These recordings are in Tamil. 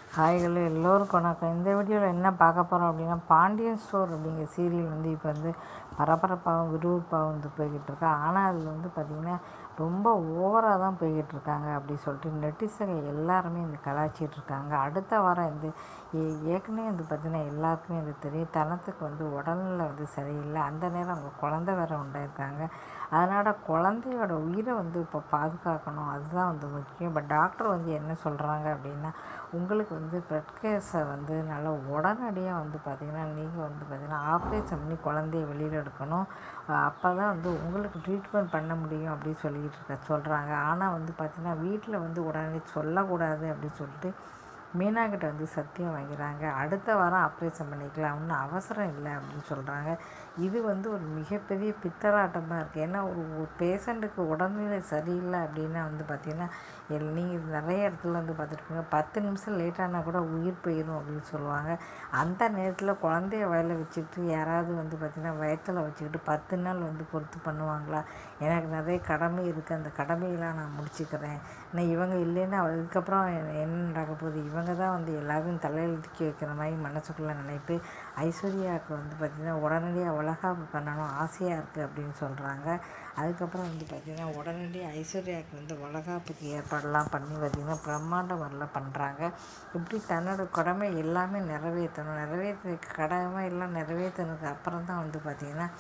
ஹாய்களு எல்லோருக்கும் வணக்கம் இந்த வீடியோவில் என்ன பார்க்க போகிறோம் அப்படின்னா பாண்டியன் ஸ்டோர் அப்படிங்கிற சீரியல் வந்து இப்போ வந்து பரபரப்பாகவும் விறுவிறுப்பாகவும் வந்து போய்கிட்டு இருக்கா ஆனால் அதில் வந்து பார்த்திங்கன்னா ரொம்ப ஓவராக தான் போய்கிட்டு இருக்காங்க அப்படி சொல்லிட்டு நெட்டிசர்கள் எல்லாருமே இந்த கலாய்ச்சிட்டு இருக்காங்க அடுத்த வாரம் இந்த ஏ- ஏற்கனவே வந்து பார்த்திங்கன்னா எல்லாருக்குமே இது தெரியும் தனத்துக்கு வந்து உடல்நிலை வந்து சரியில்லை அந்த நேரம் அவங்க குழந்தை வேற உண்டாயிருக்காங்க அதனால் குழந்தையோட உயிரை வந்து இப்போ பாதுகாக்கணும் அதுதான் வந்து முக்கியம் இப்போ டாக்டர் வந்து என்ன சொல்கிறாங்க அப்படின்னா உங்களுக்கு வந்து பிளட் கேஸை வந்து நல்லா உடனடியாக வந்து பார்த்திங்கன்னா நீங்கள் வந்து பார்த்திங்கன்னா ஆப்ரேஷன் பண்ணி குழந்தைய வெளியில் எடுக்கணும் அப்போ தான் வந்து உங்களுக்கு ட்ரீட்மெண்ட் பண்ண முடியும் அப்படின்னு சொல்லிக்கிட்டு இருக்க சொல்கிறாங்க ஆனால் வந்து பார்த்திங்கன்னா வீட்டில் வந்து உடனே சொல்லக்கூடாது அப்படின்னு சொல்லிட்டு மீனா கிட்ட வந்து சத்தியம் வாங்கிறாங்க அடுத்த வாரம் ஆப்ரேஷன் பண்ணிக்கலாம் ஒன்றும் அவசரம் இல்லை அப்படின்னு சொல்கிறாங்க இது வந்து ஒரு மிகப்பெரிய பித்தலாட்டமாக இருக்குது ஏன்னா ஒரு ஒரு பேஷண்ட்டுக்கு உடல்நிலை சரியில்லை அப்படின்னா வந்து பார்த்திங்கன்னா எல் நீங்கள் நிறைய இடத்துல வந்து பார்த்துருப்பீங்க பத்து நிமிஷம் லேட்டானா கூட உயிர் போயிடும் அப்படின்னு சொல்லுவாங்க அந்த நேரத்தில் குழந்தைய வயல வச்சுக்கிட்டு யாராவது வந்து பார்த்திங்கன்னா வயத்தில் வச்சுக்கிட்டு பத்து நாள் வந்து பொறுத்து பண்ணுவாங்களா எனக்கு நிறைய கடமை இருக்குது அந்த கடமையெல்லாம் நான் முடிச்சுக்கிறேன் ஆனால் இவங்க இல்லைன்னா அதுக்கப்புறம் என்ன நடக்க போகுது இவங்க தான் வந்து எல்லாத்தையும் தலையில் தூக்கி வைக்கிற மாதிரி மனசுக்குள்ளே நினைப்பு ஐஸ்வர்யாவுக்கு வந்து பார்த்திங்கன்னா உடனடியாக வளகாப்பு பண்ணணும் ஆசையாக இருக்குது அப்படின்னு சொல்கிறாங்க அதுக்கப்புறம் வந்து பார்த்திங்கன்னா உடனடியாக ஐஸ்வர்யாவுக்கு வந்து வளகாப்புக்கு ஏற்பாடெல்லாம் பண்ணி பார்த்திங்கன்னா பிரம்மாண்ட முறையில் பண்ணுறாங்க இப்படி தன்னோட கடமை எல்லாமே நிறைவேற்றணும் நிறைவேற்ற கடமை எல்லாம் நிறைவேற்றினதுக்கு அப்புறம் தான் வந்து பார்த்திங்கன்னா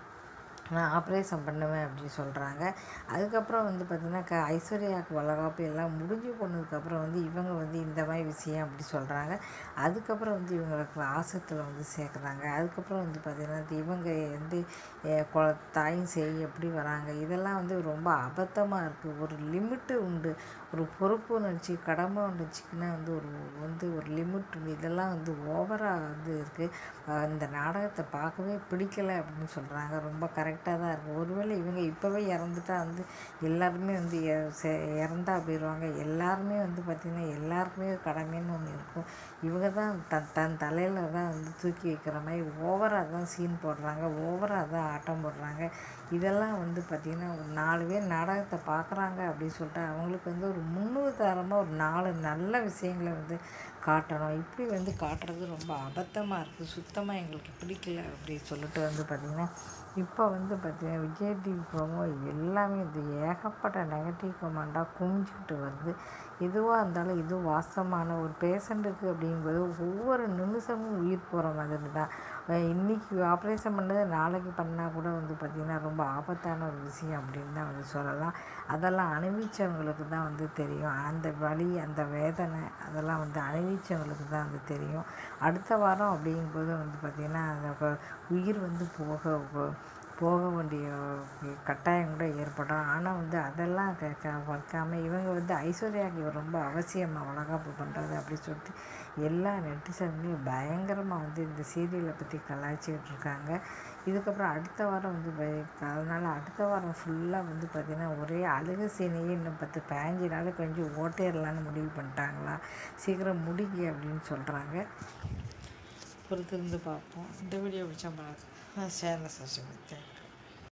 நான் ஆப்ரேஷன் பண்ணுவேன் அப்படின்னு சொல்கிறாங்க அதுக்கப்புறம் வந்து பார்த்திங்கன்னா க ஐஸ்வர்யாவுக்கு வளகாப்பு எல்லாம் முடிஞ்சு போனதுக்கப்புறம் வந்து இவங்க வந்து இந்த மாதிரி விஷயம் அப்படி சொல்கிறாங்க அதுக்கப்புறம் வந்து இவங்களுக்கு ஆசத்தில் வந்து சேர்க்குறாங்க அதுக்கப்புறம் வந்து பார்த்திங்கன்னா இவங்க வந்து அஹ், கொ- தாயும் சரி எப்படி வராங்க இதெல்லாம் வந்து ரொம்ப அபத்தமாக இருக்குது ஒரு லிமிட்டு உண்டு ஒரு பொறுப்பு உணர்ச்சி கடமை உணர்ச்சிக்குன்னா வந்து ஒரு வந்து ஒரு லிமிட் உண்டு இதெல்லாம் வந்து ஓவராக வந்து இருக்குது இந்த நாடகத்தை பார்க்கவே பிடிக்கலை அப்படின்னு சொல்கிறாங்க ரொம்ப கரெக்டாக தான் இருக்குது ஒருவேளை இவங்க இப்போவே இறந்துட்டா வந்து எல்லாருமே வந்து இற- செ- இறந்தா போயிடுவாங்க எல்லாருமே வந்து பார்த்திங்கன்னா எல்லாருக்குமே கடமைன்னு ஒன்று இருக்கும் இவங்க தான் தன் தன் தலையில் தான் வந்து தூக்கி வைக்கிற மாதிரி ஓவராக தான் சீன் போடுறாங்க ஓவராக தான் ஆட்டம் போடுறாங்க இதெல்லாம் வந்து பார்த்திங்கன்னா ஒரு நாலு பேர் நாடகத்தை பார்க்குறாங்க அப்படின்னு சொல்லிட்டு அவங்களுக்கு வந்து ஒரு முன்னுதாரணமாக ஒரு நாலு நல்ல விஷயங்களை வந்து காட்டணும் இப்படி வந்து காட்டுறது ரொம்ப அபத்தமாக இருக்குது சுத்தமாக எங்களுக்கு பிடிக்கல அப்படின்னு சொல்லிட்டு வந்து பார்த்திங்கன்னா இப்போ வந்து பார்த்திங்கன்னா விஜய் டிவி ப்ரோமோ எல்லாமே இது ஏகப்பட்ட நெகட்டிவ் கமெண்டாக குமிஞ்சிக்கிட்டு வருது எதுவாக இருந்தாலும் இது வாஸ்தவமான ஒரு பேஷண்ட்டுக்கு அப்படிங்கும்போது ஒவ்வொரு நிமிஷமும் உயிர் போகிற மாதிரி தான் அஹ் இன்னைக்கு ஆப்ரேஷன் பண்ணது நாளைக்கு பண்ணால் கூட வந்து பார்த்திங்கன்னா ரொம்ப ஆபத்தான ஒரு விஷயம் அப்படின்னு தான் வந்து சொல்லலாம் அதெல்லாம் அனுபவிச்சவங்களுக்கு தான் வந்து தெரியும் அந்த வலி அந்த வேதனை அதெல்லாம் வந்து அனுபவிச்சவங்களுக்கு தான் வந்து தெரியும் அடுத்த வாரம் அப்படிங்கும்போது வந்து பார்த்திங்கன்னா அந்த கொ- உயிர் வந்து போக போ- போக வேண்டிய கட்டாயம் கூட ஏற்படும் ஆனால் வந்து அதெல்லாம் க க வைக்காம இவங்க வந்து ஐஸ்வர்யாவுக்கு இவ ரொம்ப அவசியமாக வளகாப்பு பண்ணுறது அப்படி சொல்லிட்டு எல்லா நெட்டிசன்லையும் பயங்கரமாக வந்து இந்த சீரியலை பற்றி கலாய்ச்சிக்கிட்டு இருக்காங்க இதுக்கப்புறம் அடுத்த வாரம் வந்து ப- அதனால் அடுத்த வாரம் ஃபுல்லாக வந்து பார்த்திங்கன்னா ஒரே அழுக சீனையே இன்னும் பத்து பதினஞ்சு நாள் கொஞ்சம் ஓட்டிடலான்னு முடிவு பண்ணிட்டாங்களா சீக்கிரம் முடிங்க அப்படின்னு சொல்கிறாங்க பொறுத்திருந்து பார்ப்போம் இந்த வீடியோ பிடிச்சா பார்க்க சேனலை சப்ஸ்கிரைப் தேங்க்யூ